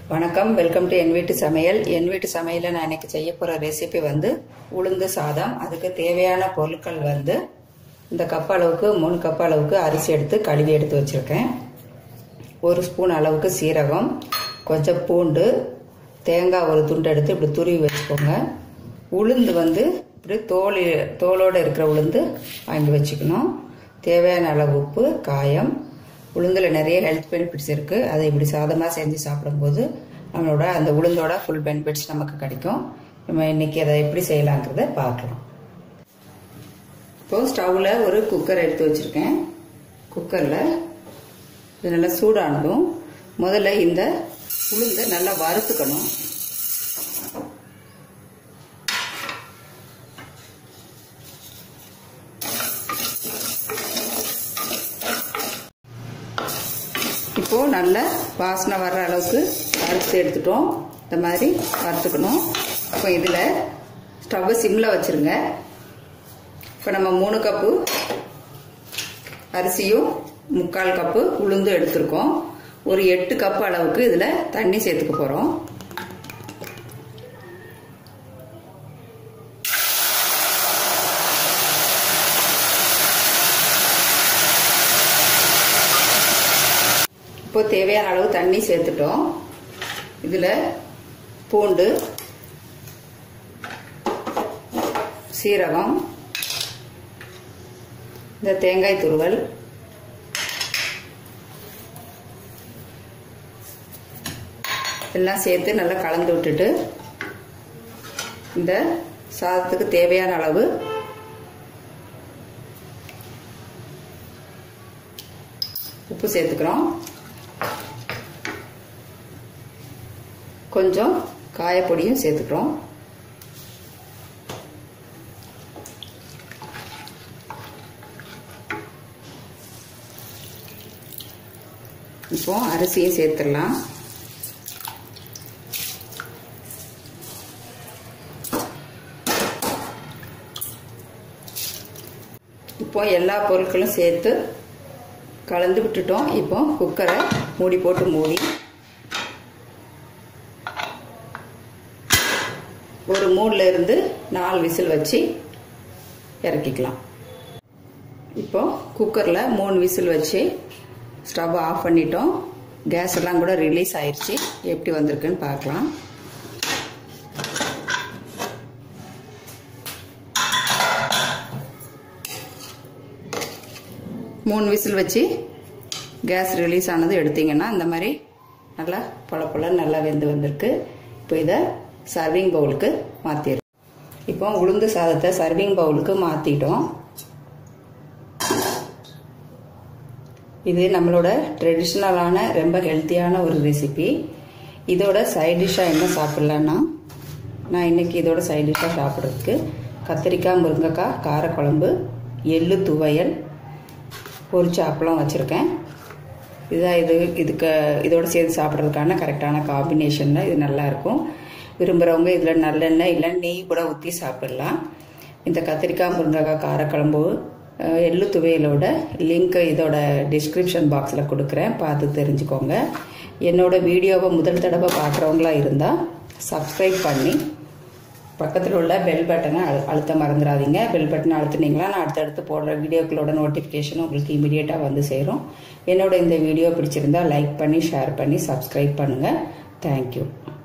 வணக்கம் welcome to என் வீட்டு சமையல் என் வீட்டு சமையலில் நான் இன்னைக்கு செய்ய போகிற ரெசிபி வந்து உளுந்து சாதம் அதுக்கு தேவையான பொருட்கள் வந்து இந்த கப் அளவுக்கு மூணு கப் அளவுக்கு அரிசி எடுத்து கழுவி எடுத்து வச்சுருக்கேன் ஒரு ஸ்பூன் அளவுக்கு சீரகம் கொஞ்சம் பூண்டு தேங்காய் ஒரு துண்டு எடுத்து இப்படி துருவி வச்சுக்கோங்க உளுந்து வந்து இப்படி தோல் தோலோடு இருக்கிற உளுந்து வாங்கி வச்சுக்கணும் தேவையான அளவு உப்பு காயம் உளுந்தில் நிறைய ஹெல்த் பெனிஃபிட்ஸ் இருக்குது அதை இப்படி சாதமாக செஞ்சு சாப்பிடும்போது நம்மளோட அந்த உளுந்தோட ஃபுல் பெனிஃபிட்ஸ் நமக்கு கிடைக்கும் நம்ம இன்னைக்கு அதை எப்படி செய்யலாங்கிறத பார்க்கலாம் இப்போ ஸ்டவ்வில் ஒரு குக்கர் எடுத்து வச்சுருக்கேன் குக்கரில் இது நல்லா சூடானதும் முதல்ல இந்த உளுந்தை நல்லா வறுத்துக்கணும் இப்போ நல்ல வாசனை வர்ற அளவுக்கு வறுத்து எடுத்துட்டோம் இந்த மாதிரி வறுத்துக்கணும் இப்போ இதில் ஸ்டவ்வை சிம்மில் வச்சுருங்க இப்போ நம்ம மூணு கப்பு அரிசியும் முக்கால் கப்பு உளுந்து எடுத்திருக்கோம் ஒரு எட்டு கப்பு அளவுக்கு இதில் தண்ணி சேர்த்துக்க போகிறோம் இப்போ தேவையான அளவு தண்ணி சேர்த்துட்டோம் இதில் பூண்டு சீரகம் இந்த தேங்காய் துருவல் எல்லாம் சேர்த்து நல்லா கலந்து விட்டுட்டு இந்த சாதத்துக்கு தேவையான அளவு உப்பு சேர்த்துக்கிறோம் கொஞ்சம் காயப்பொடியும் சேர்த்துக்கிறோம் இப்போ அரிசியை சேர்த்துடலாம் இப்போ எல்லா பொருட்களும் சேர்த்து கலந்து விட்டுட்டோம் இப்போ குக்கரை மூடி போட்டு மூடி ஒரு மூணுல இருந்து நாலு விசில் வச்சு இறக்கிக்கலாம் இப்போ குக்கரில் மூணு விசில் வச்சு ஸ்டவ் ஆஃப் பண்ணிட்டோம் கேஸ் எல்லாம் கூட ரிலீஸ் ஆயிடுச்சு எப்படி வந்திருக்குன்னு பார்க்கலாம் மூணு விசில் வச்சு கேஸ் ரிலீஸ் ஆனது எடுத்தீங்கன்னா இந்த மாதிரி நல்லா பல பல நல்லா வெந்து வந்திருக்கு இப்போ இதை சர்விங் பவுலுக்கு மாற்றிடும் இப்போ உளுந்து சாதத்தை சர்விங் பவுலுக்கு மாற்றிட்டோம் இது நம்மளோட ட்ரெடிஷ்னலான ரொம்ப ஹெல்த்தியான ஒரு ரெசிபி இதோட சைட் டிஷ்ஷாக என்ன சாப்பிட்லான்னா நான் இன்னைக்கு இதோட சைட் டிஷ்ஷாக சாப்பிட்றதுக்கு கத்திரிக்காய் முருங்கைக்காய் காரக்குழம்பு எள்ளு துவையல் பொரிச்ச அப்பளம் வச்சுருக்கேன் இதுதான் இது இதுக்கு இதோடு சேர்த்து சாப்பிட்றதுக்கான கரெக்டான காம்பினேஷனில் இது நல்லாயிருக்கும் விரும்புகிறவங்க இதில் நல்லெண்ணெய் இல்லை நெய் கூட ஊற்றி சாப்பிடலாம் இந்த கத்திரிக்காய் முருங்கைக்காய் காரக்குழம்பு எள்ளு துவையலோட லிங்க் இதோட டிஸ்கிரிப்ஷன் பாக்ஸில் கொடுக்குறேன் பார்த்து தெரிஞ்சுக்கோங்க என்னோட வீடியோவை முதல் தடவை பார்க்குறவங்களா இருந்தால் சப்ஸ்கிரைப் பண்ணி பக்கத்தில் உள்ள பெல் பட்டனை அழு அழுத்த மறந்துடாதீங்க பெல் பட்டனை அழுத்துனீங்களா நான் அடுத்தடுத்து போடுற வீடியோக்களோட நோட்டிஃபிகேஷன் உங்களுக்கு இமீடியட்டாக வந்து சேரும் என்னோட இந்த வீடியோ பிடிச்சிருந்தா லைக் பண்ணி ஷேர் பண்ணி சப்ஸ்கிரைப் பண்ணுங்கள் தேங்க்யூ